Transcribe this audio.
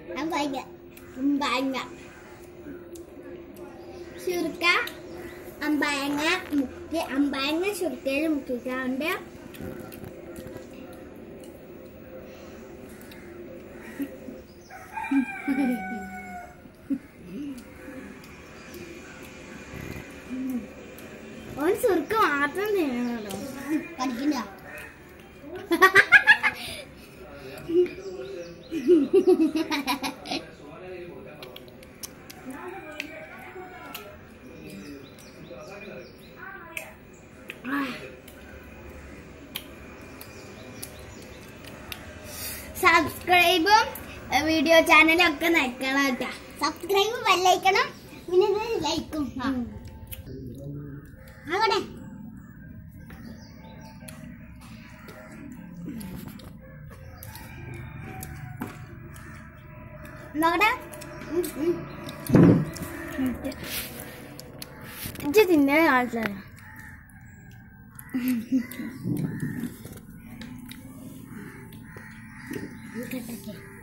അമ്പാങ്ങ അമ്പാങ്ങ ചുരുക്ക അമ്പാങ്ങ മുക്കി അമ്പാങ്ങ ചുരുക്കയിൽ മുക്കിക്കാണ്ട് ഓൻ ചുരുക്ക മാത്രം ചെയ്യണല്ലോ പഠിക്കണ്ട സബ്സ്ക്രൈബും വീഡിയോ ചാനലും ഒക്കെ നയിക്കണം കേട്ടോ സബ്സ്ക്രൈബ് ബെല്ലൈക്കണം പിന്നെ ലൈക്കും അവിടെ നോക്കട്ടെ ഇജ്ജ് തിന്നെ കാണിച്ചാലോ കേട്ടൊക്കെ